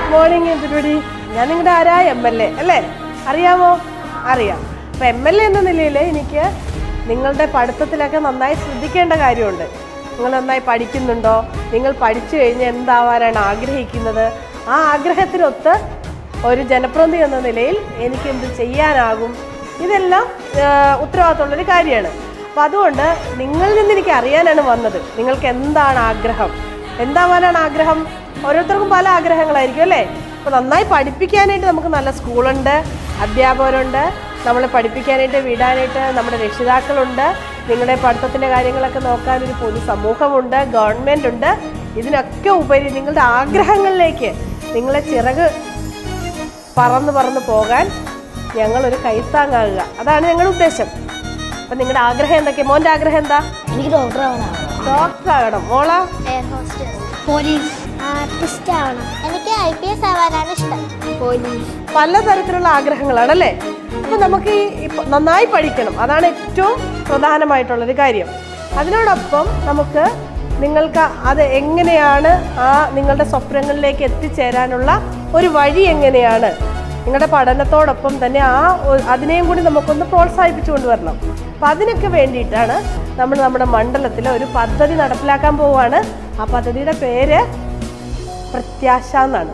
morning എന്തിനോടി ഞാൻ നിങ്ങളുടെ ആരാ എം എൽ എ അല്ലേ അറിയാമോ അറിയാം അപ്പം എം എൽ എ എന്ന നിലയിൽ എനിക്ക് നിങ്ങളുടെ പഠിത്തത്തിലൊക്കെ നന്നായി ശ്രദ്ധിക്കേണ്ട കാര്യമുണ്ട് നിങ്ങൾ നന്നായി പഠിക്കുന്നുണ്ടോ നിങ്ങൾ പഠിച്ചു കഴിഞ്ഞ് എന്താവാനാണ് ആഗ്രഹിക്കുന്നത് ആ ആഗ്രഹത്തിനൊത്ത് ഒരു ജനപ്രതിനിധി എന്ന നിലയിൽ എനിക്ക് എന്ത് ചെയ്യാനാകും ഇതെല്ലാം ആ, ഉത്തരവാദിത്തമുള്ളൊരു കാര്യമാണ് അപ്പം അതുകൊണ്ട് നിങ്ങളിൽ നിന്ന് എനിക്ക് അറിയാനാണ് വന്നത് നിങ്ങൾക്ക് എന്താണ് ആഗ്രഹം എന്താവാനാണ് ആഗ്രഹം ഓരോരുത്തർക്കും പല ആഗ്രഹങ്ങളായിരിക്കും അല്ലേ അപ്പോൾ നന്നായി പഠിപ്പിക്കാനായിട്ട് നമുക്ക് നല്ല സ്കൂളുണ്ട് അധ്യാപകരുണ്ട് നമ്മളെ പഠിപ്പിക്കാനായിട്ട് വിടാനായിട്ട് നമ്മുടെ രക്ഷിതാക്കളുണ്ട് നിങ്ങളുടെ പഠിത്തത്തിൻ്റെ കാര്യങ്ങളൊക്കെ നോക്കാൻ ഒരു പൊതുസമൂഹമുണ്ട് ഗവൺമെൻറ് ഉണ്ട് ഇതിനൊക്കെ ഉപരി നിങ്ങളുടെ ആഗ്രഹങ്ങളിലേക്ക് നിങ്ങളെ ചിറക് പറന്ന് പറന്ന് പോകാൻ ഞങ്ങളൊരു കൈത്താങ്ങാകുക അതാണ് ഞങ്ങളുടെ ഉദ്ദേശം അപ്പം നിങ്ങളുടെ ആഗ്രഹം എന്തൊക്കെയാ മോൻ്റെ ആഗ്രഹം എന്താ എനിക്ക് ഡോക്ടർ ആവണം ഡോക്ടർ ആകണം മോള എയർ ഹോസ്റ്റസ് പോലീസ് ആർട്ടിസ്റ്റ് ആവണം എനിക്ക് ഐ പി എസ് ആവാനാണ് ഇഷ്ടം പോലീസ് പലതരത്തിലുള്ള ആഗ്രഹങ്ങളാണല്ലേ അപ്പൊ നമുക്ക് ഈ ഇപ്പൊ നന്നായി പഠിക്കണം അതാണ് ഏറ്റവും പ്രധാനമായിട്ടുള്ളൊരു കാര്യം അതിനോടൊപ്പം നമുക്ക് നിങ്ങൾക്ക് അത് എങ്ങനെയാണ് ആ നിങ്ങളുടെ സ്വപ്നങ്ങളിലേക്ക് എത്തിച്ചേരാനുള്ള ഒരു വഴി എങ്ങനെയാണ് നിങ്ങളുടെ പഠനത്തോടൊപ്പം തന്നെ ആ ഒ- അതിനെയും കൂടി നമുക്കൊന്ന് പ്രോത്സാഹിപ്പിച്ചു കൊണ്ടുവരണം അപ്പം അതിനൊക്കെ വേണ്ടിയിട്ടാണ് നമ്മൾ നമ്മുടെ മണ്ഡലത്തിൽ ഒരു പദ്ധതി നടപ്പിലാക്കാൻ പോവുകയാണ് ആ പദ്ധതിയുടെ പേര് പ്രത്യാശ എന്നാണ്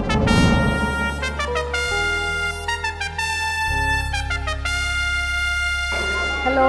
hello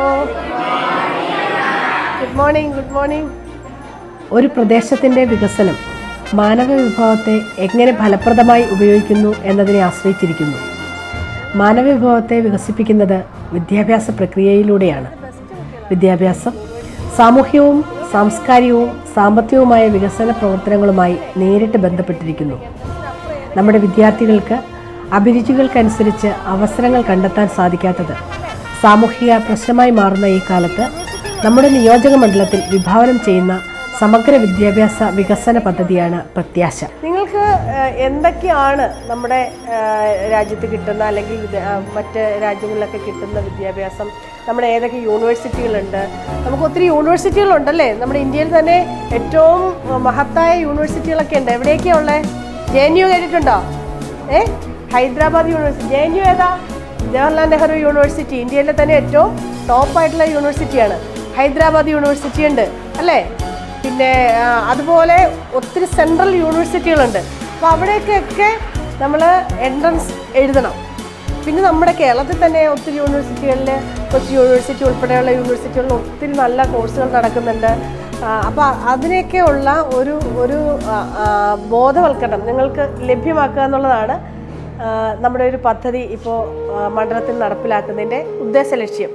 good morning good morning ഒരു പ്രദേശത്തിൻ്റെ വികസനം മാനവ വിഭവത്തെ എങ്ങനെ ഫലപ്രദമായി ഉപയോഗിക്കുന്നു എന്നതിനെ ആശ്രയിച്ചിരിക്കുന്നു മാനവ വിഭവത്തെ വികസിപ്പിക്കുന്നത് വിദ്യാഭ്യാസ പ്രക്രിയയിലൂടെയാണ് വിദ്യാഭ്യാസം സാമൂഹ്യവും സാംസ്കാരികവും സാമ്പത്തികവുമായ വികസന പ്രവർത്തനങ്ങളുമായി നേരിട്ട് ബന്ധപ്പെട്ടിരിക്കുന്നു നമ്മുടെ വിദ്യാർത്ഥികൾക്ക് അഭിരുചികൾക്കനുസരിച്ച് അവസരങ്ങൾ കണ്ടെത്താൻ സാധിക്കാത്തത് സാമൂഹിക പ്രശ്നമായി മാറുന്ന ഈ കാലത്ത് നമ്മുടെ നിയോജക മണ്ഡലത്തിൽ വിഭാവനം ചെയ്യുന്ന സമഗ്ര വിദ്യാഭ്യാസ വികസന പദ്ധതിയാണ് പ്രത്യാശ നിങ്ങൾക്ക് ഏഹ്, എന്തൊക്കെയാണ് നമ്മുടെ ഏഹ്, രാജ്യത്ത് കിട്ടുന്ന അല്ലെങ്കിൽ ഇത്, ആ, മറ്റ് രാജ്യങ്ങളിലൊക്കെ കിട്ടുന്ന വിദ്യാഭ്യാസം നമ്മുടെ ഏതൊക്കെ യൂണിവേഴ്സിറ്റികളുണ്ട് നമുക്ക് ഒത്തിരി യൂണിവേഴ്സിറ്റികളുണ്ടല്ലേ നമ്മുടെ ഇന്ത്യയിൽ തന്നെ ഏറ്റവും മഹത്തായ യൂണിവേഴ്സിറ്റികളൊക്കെ ഉണ്ട് എവിടെയൊക്കെയാണ് ഉള്ളത് ജെ എൻ യു കേട്ടിട്ടുണ്ടോ ഏ Hyderabad university J N U ഏതാ ജവഹർലാൽ നെഹ്റു യൂണിവേഴ്സിറ്റി ഇന്ത്യയിലെ തന്നെ ഏറ്റവും ടോപ്പ് ആയിട്ടുള്ള യൂണിവേഴ്സിറ്റിയാണ് ഹൈദരാബാദ് യൂണിവേഴ്സിറ്റി ഉണ്ട് അല്ലേ പിന്നെ ആ, അതുപോലെ ഒത്തിരി സെൻട്രൽ യൂണിവേഴ്സിറ്റികളുണ്ട് അപ്പോൾ അവിടേക്കൊക്കെ നമ്മൾ എൻട്രൻസ് എഴുതണം പിന്നെ നമ്മുടെ കേരളത്തിൽ തന്നെ ഒത്തിരി യൂണിവേഴ്സിറ്റികളിൽ കൊച്ചി യൂണിവേഴ്സിറ്റി ഉൾപ്പെടെയുള്ള യൂണിവേഴ്സിറ്റികളിൽ ഒത്തിരി നല്ല കോഴ്സുകൾ നടക്കുന്നുണ്ട് അപ്പോൾ അതിനെയൊക്കെ ഉള്ള ഒരു ഒരു ആ, ആ, ബോധവൽക്കരണം നിങ്ങൾക്ക് ലഭ്യമാക്കുക എന്നുള്ളതാണ് ആ, നമ്മുടെ ഒരു പദ്ധതി ഇപ്പോൾ മണ്ഡലത്തിൽ നടപ്പിലാക്കുന്നതിൻ്റെ ഉദ്ദേശ ലക്ഷ്യം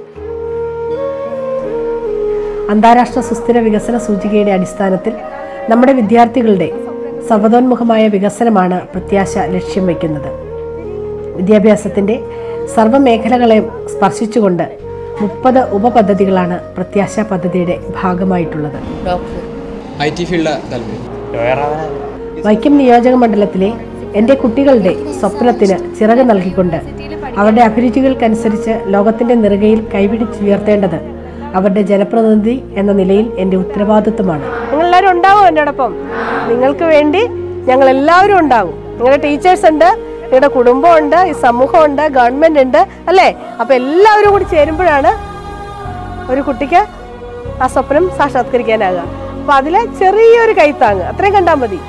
അന്താരാഷ്ട്ര സുസ്ഥിര വികസന സൂചികയുടെ അടിസ്ഥാനത്തിൽ നമ്മുടെ വിദ്യാർത്ഥികളുടെ സർവതോന്മുഖമായ വികസനമാണ് പ്രത്യാശ ലക്ഷ്യം വയ്ക്കുന്നത് വിദ്യാഭ്യാസത്തിൻ്റെ സർവ്വമേഖലകളെയും സ്പർശിച്ചുകൊണ്ട് മുപ്പത് ഉപപദ്ധതികളാണ് പ്രത്യാശ പദ്ധതിയുടെ ഭാഗമായിട്ടുള്ളത് ഐ ടി ഫീൽഡ് താല്പര്യം വൈക്കം നിയോജക മണ്ഡലത്തിലെ എൻ്റെ കുട്ടികളുടെ സ്വപ്നത്തിന് ചിറക് നൽകിക്കൊണ്ട് അവരുടെ അഭിരുചികൾക്കനുസരിച്ച് ലോകത്തിൻ്റെ നെറുകയിൽ കൈപിടിച്ചുയർത്തേണ്ടത് അവരുടെ ജനപ്രതിനിധി എന്ന നിലയിൽ എൻ്റെ ഉത്തരവാദിത്വമാണ് നിങ്ങളെല്ലാവരും ഉണ്ടാവും എന്നോടൊപ്പം നിങ്ങൾക്ക് വേണ്ടി ഞങ്ങൾ എല്ലാവരും ഉണ്ടാവും നിങ്ങളുടെ ടീച്ചേഴ്സ് ഉണ്ട് നിങ്ങളുടെ കുടുംബമുണ്ട് ഈ സമൂഹമുണ്ട് ഗവൺമെന്റ് ഉണ്ട് അല്ലേ അപ്പൊ എല്ലാവരും കൂടി ചേരുമ്പോഴാണ് ഒരു കുട്ടിക്ക് ആ സ്വപ്നം സാക്ഷാത്കരിക്കാനാകുക അപ്പൊ അതിലെ ചെറിയൊരു കൈത്താങ് അത്രയും കണ്ടാൽ മതി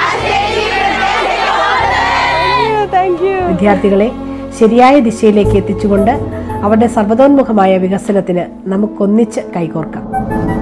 താങ്ക് യു വിദ്യാർത്ഥികളെ ശരിയായ ദിശയിലേക്ക് എത്തിച്ചുകൊണ്ട് അവരുടെ സർവതോന്മുഖമായ വികസനത്തിന് നമുക്കൊന്നിച്ച് കൈകോർക്കാം